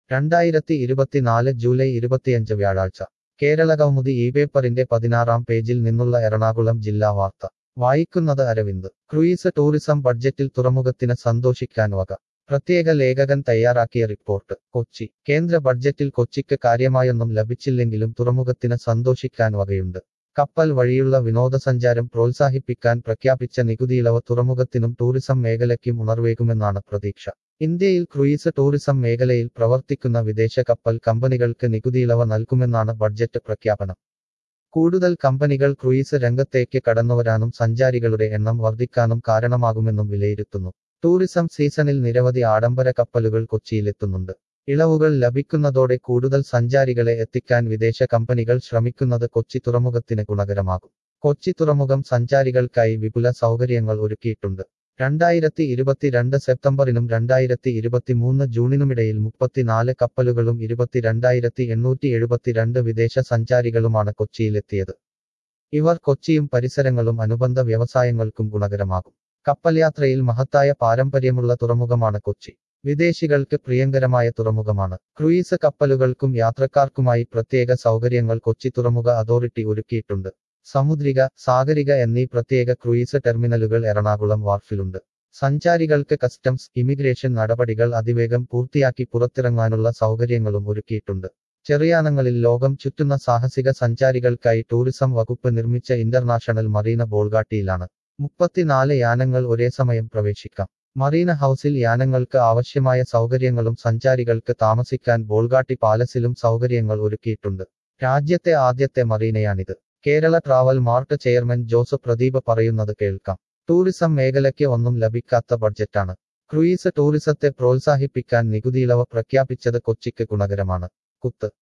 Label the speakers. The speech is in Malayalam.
Speaker 1: രണ്ടായിരത്തി ഇരുപത്തിനാല് ജൂലൈ ഇരുപത്തിയഞ്ച് വ്യാഴാഴ്ച കേരള കൗമുദി ഈ പേപ്പറിന്റെ പതിനാറാം പേജിൽ നിന്നുള്ള എറണാകുളം ജില്ലാ വാർത്ത വായിക്കുന്നത് അരവിന്ദ് ക്രൂയിസ് ടൂറിസം ബഡ്ജറ്റിൽ തുറമുഖത്തിന് സന്തോഷിക്കാൻ വക പ്രത്യേക ലേഖകൻ തയ്യാറാക്കിയ റിപ്പോർട്ട് കൊച്ചി കേന്ദ്ര ബഡ്ജറ്റിൽ കൊച്ചിക്ക് കാര്യമായൊന്നും ലഭിച്ചില്ലെങ്കിലും തുറമുഖത്തിന് സന്തോഷിക്കാൻ വകയുണ്ട് കപ്പൽ വഴിയുള്ള വിനോദസഞ്ചാരം പ്രോത്സാഹിപ്പിക്കാൻ പ്രഖ്യാപിച്ച നികുതിയിളവ് തുറമുഖത്തിനും ടൂറിസം മേഖലയ്ക്കും ഉണർവേകുമെന്നാണ് പ്രതീക്ഷ ഇന്ത്യയിൽ ക്രൂയിസ് ടൂറിസം മേഖലയിൽ പ്രവർത്തിക്കുന്ന വിദേശ കപ്പൽ കമ്പനികൾക്ക് നികുതിയിളവ് നൽകുമെന്നാണ് ബഡ്ജറ്റ് പ്രഖ്യാപനം കൂടുതൽ കമ്പനികൾ ക്രൂയിസ് രംഗത്തേക്ക് കടന്നുവരാനും സഞ്ചാരികളുടെ എണ്ണം വർദ്ധിക്കാനും കാരണമാകുമെന്നും വിലയിരുത്തുന്നു ടൂറിസം സീസണിൽ നിരവധി ആഡംബര കപ്പലുകൾ കൊച്ചിയിലെത്തുന്നുണ്ട് ഇളവുകൾ ലഭിക്കുന്നതോടെ കൂടുതൽ സഞ്ചാരികളെ എത്തിക്കാൻ വിദേശ കമ്പനികൾ ശ്രമിക്കുന്നത് കൊച്ചി തുറമുഖത്തിന് ഗുണകരമാകും കൊച്ചി തുറമുഖം സഞ്ചാരികൾക്കായി വിപുല സൗകര്യങ്ങൾ ഒരുക്കിയിട്ടുണ്ട് രണ്ടായിരത്തി ഇരുപത്തിരണ്ട് സെപ്റ്റംബറിനും രണ്ടായിരത്തി ഇരുപത്തിമൂന്ന് ജൂണിനുമിടയിൽ മുപ്പത്തിനാല് കപ്പലുകളും ഇരുപത്തിരണ്ടായിരത്തി എണ്ണൂറ്റി എഴുപത്തിരണ്ട് വിദേശ സഞ്ചാരികളുമാണ് കൊച്ചിയിലെത്തിയത് ഇവർ കൊച്ചിയും പരിസരങ്ങളും അനുബന്ധ വ്യവസായങ്ങൾക്കും ഗുണകരമാകും കപ്പൽ യാത്രയിൽ മഹത്തായ പാരമ്പര്യമുള്ള തുറമുഖമാണ് കൊച്ചി വിദേശികൾക്ക് പ്രിയങ്കരമായ തുറമുഖമാണ് ക്രൂയിസ് കപ്പലുകൾക്കും യാത്രക്കാർക്കുമായി പ്രത്യേക സൗകര്യങ്ങൾ കൊച്ചി തുറമുഖ അതോറിറ്റി ഒരുക്കിയിട്ടുണ്ട് സമുദ്രിക സാഗരിക എന്നീ പ്രത്യേക ക്രൂയിസ് ടെർമിനലുകൾ എറണാകുളം വാർഫിലുണ്ട് സഞ്ചാരികൾക്ക് കസ്റ്റംസ് ഇമിഗ്രേഷൻ നടപടികൾ അതിവേഗം പൂർത്തിയാക്കി പുറത്തിറങ്ങാനുള്ള സൗകര്യങ്ങളും ഒരുക്കിയിട്ടുണ്ട് ചെറിയാനങ്ങളിൽ ലോകം ചുറ്റുന്ന സാഹസിക സഞ്ചാരികൾക്കായി ടൂറിസം വകുപ്പ് നിർമ്മിച്ച ഇന്റർനാഷണൽ മറീന ബോൾഗാട്ടിയിലാണ് മുപ്പത്തിനാല് യാനങ്ങൾ ഒരേ സമയം പ്രവേശിക്കാം മറീന ഹൌസിൽ യാനങ്ങൾക്ക് ആവശ്യമായ സൗകര്യങ്ങളും സഞ്ചാരികൾക്ക് താമസിക്കാൻ ബോൾഗാട്ടി പാലസിലും സൗകര്യങ്ങൾ ഒരുക്കിയിട്ടുണ്ട് രാജ്യത്തെ ആദ്യത്തെ മറീനയാണിത് Kerala travel mart chairman Joseph Pradeep പറയുന്നത് കേൾക്കാം ടൂറിസം മേഖലയ്ക്ക് ഒന്നും ലഭിക്കാത്ത ബഡ്ജറ്റാണ് ക്രൂയിസ് ടൂറിസത്തെ പ്രോത്സാഹിപ്പിക്കാൻ നികുതിയിളവ് പ്രഖ്യാപിച്ചത് കൊച്ചിക്ക് ഗുണകരമാണ് കുത്ത്